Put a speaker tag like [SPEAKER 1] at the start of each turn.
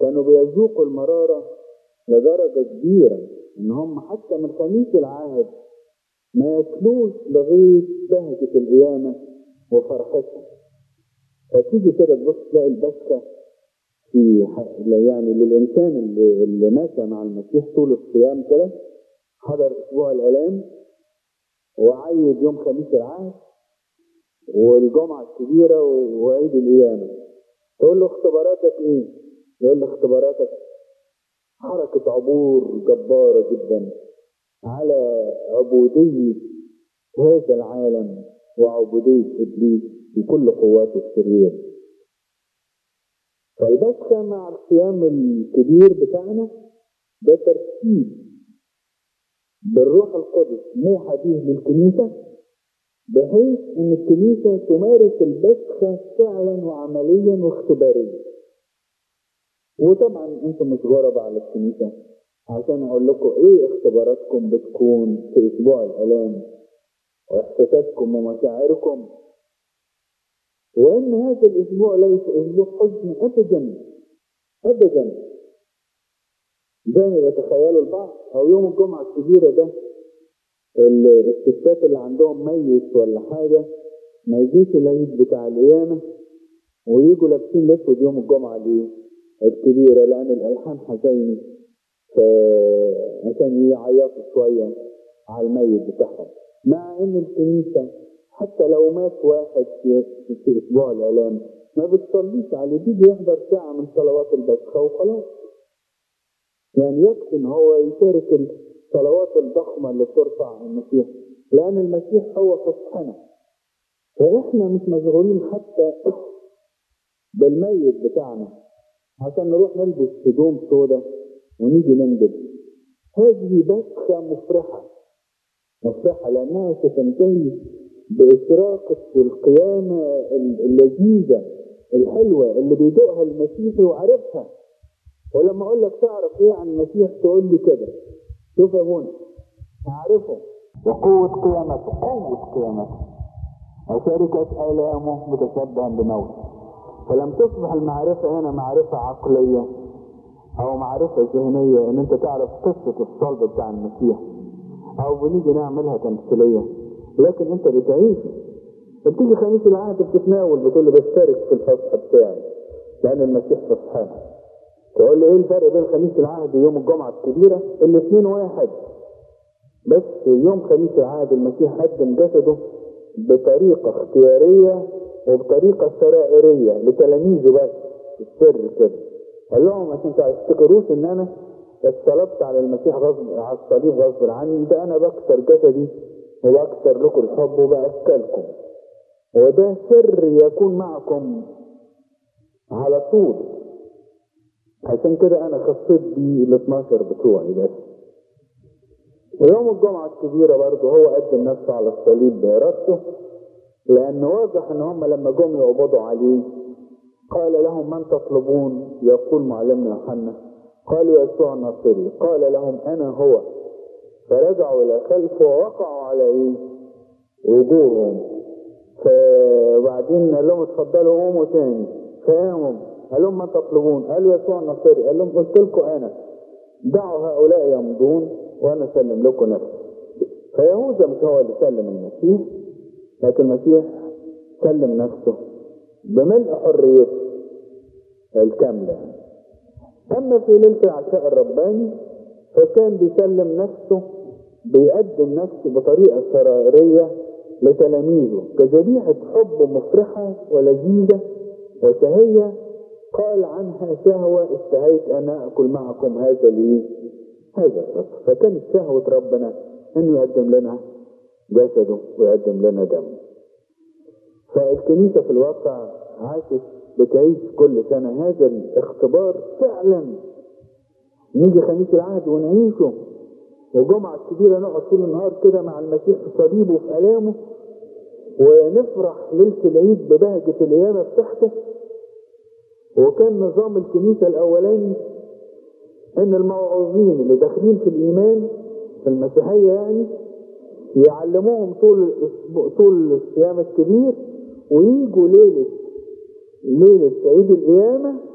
[SPEAKER 1] كانوا بيذوقوا المرارة لدرجة كبيرة إن هم حتى من خميس العهد ما ياكلوش لغاية بهجة القيامة وفرحتها فتيجي كده تبص تلاقي البسخة في يعني للإنسان اللي, اللي ماشى مع المسيح طول الصيام كده حضر أسبوع الآلام وعيد يوم خميس العهد والجمعة الكبيرة وعيد القيامة تقول له اختباراتك ايه؟ يقول له اختباراتك حركة عبور جبارة جدا على عبودية هذا العالم وعبودية إبليس بكل قواته الشريرة فالبسخة مع الصيام الكبير بتاعنا ده ترتيب بالروح القدس موحى به للكنيسة بحيث ان الكنيسة تمارس البسخة فعلا وعمليا واختباريا وطبعا انتم مش غرباء على الكنيسة عشان اقول لكم ايه اختباراتكم بتكون في اسبوع الالام واحساساتكم ومشاعركم وان هذا الاسبوع ليس اسبوع حزن ابدا ابدا زي ما بيتخيلوا البعض او يوم الجمعة الكبيرة ده الستات اللي عندهم ميت ولا حاجة ما يجيش العيد بتاع القيامة ويجوا لابسين الاسود يوم الجمعة دي الكبيرة لأن الألحان حزيني عشان يعيطوا شوية على الميت بتاعهم مع إن الكنيسة حتى لو مات واحد في, في أسبوع الإعلام ما بتصليش عليه بيجي يحضر ساعة من صلوات البسخة وخلاص يعني يكفي إن هو يشارك الصلوات الضخمة اللي بترفع المسيح لأن المسيح هو فصحنا فإحنا مش مشغولين حتى بالميت بتاعنا عشان نروح نلبس هدوم سودة ونيجي نندب هذه بسخة مفرحة مفرحة لأنها ستنتهي بإشراقة القيامة اللذيذة الحلوة اللي بيدوقها المسيحي وعارفها ولما أقول لك تعرف إيه عن المسيح تقول لي كده شوف يا منى أعرفه وقوة قيامته قوة قيامته وشركة آلامه متشبها بموته فلم تصبح المعرفة هنا معرفة عقلية أو معرفة ذهنية إن أنت تعرف قصة الصلب بتاع المسيح أو بنيجي نعملها تمثيلية لكن أنت بتعيش بتيجي خميس العهد بتتناول بتقول لي بشترك في الفصح بتاعي لأن المسيح فصحنا تقول لي إيه الفرق بين خميس العهد ويوم الجمعة الكبيرة؟ الاثنين واحد بس يوم خميس العهد المسيح قدم جسده بطريقة اختيارية وبطريقة سرائرية لتلاميذه بس السر كده قال لهم عشان ما تفتكروش ان انا اتصلبت على المسيح غصب على الصليب غصب عني ده انا بكسر جسدي وبكسر لكم الحب وبأكلكم وده سر يكون معكم على طول عشان كده انا خصيت بيه ال 12 بتوعي بس ويوم الجمعة الكبيرة برضه هو قدم نفسه على الصليب بإرادته لأن واضح إن هم لما جم يقبضوا عليه قال لهم من تطلبون يقول معلمنا يوحنا قالوا يسوع الناصري قال لهم أنا هو فرجعوا إلى خلفه ووقعوا على إيه؟ وجوههم فبعدين قال لهم اتفضلوا قوموا تاني فقاموا قال لهم من تطلبون قالوا يسوع الناصري قال لهم قلت لكم أنا دعوا هؤلاء يمضون وأنا أسلم لكم نفسي فيهوذا مش هو اللي سلم المسيح لكن المسيح سلم نفسه بملء حريته الكاملة أما في ليلة العشاء الرباني فكان بيسلم نفسه بيقدم نفسه بطريقة سرائرية لتلاميذه كذبيحة حب مفرحة ولذيذة وشهية قال عنها شهوة اشتهيت أن أكل معكم هذا لي هذا الفطر فكانت شهوة ربنا أنه يقدم لنا جسده ويقدم لنا دمه فالكنيسة في الواقع عاشت بتعيش كل سنة هذا الاختبار فعلا نيجي خميس العهد ونعيشه وجمعة كبيرة نقعد طول النهار كده مع المسيح في صليبه وفي آلامه ونفرح ليلة العيد ببهجة القيامة بتاعته وكان نظام الكنيسة الأولاني إن الموعوظين اللي داخلين في الإيمان في المسيحية يعني يعلموهم طول الأسبوع طول الصيام الكبير ويجوا ليلة ليلة عيد القيامة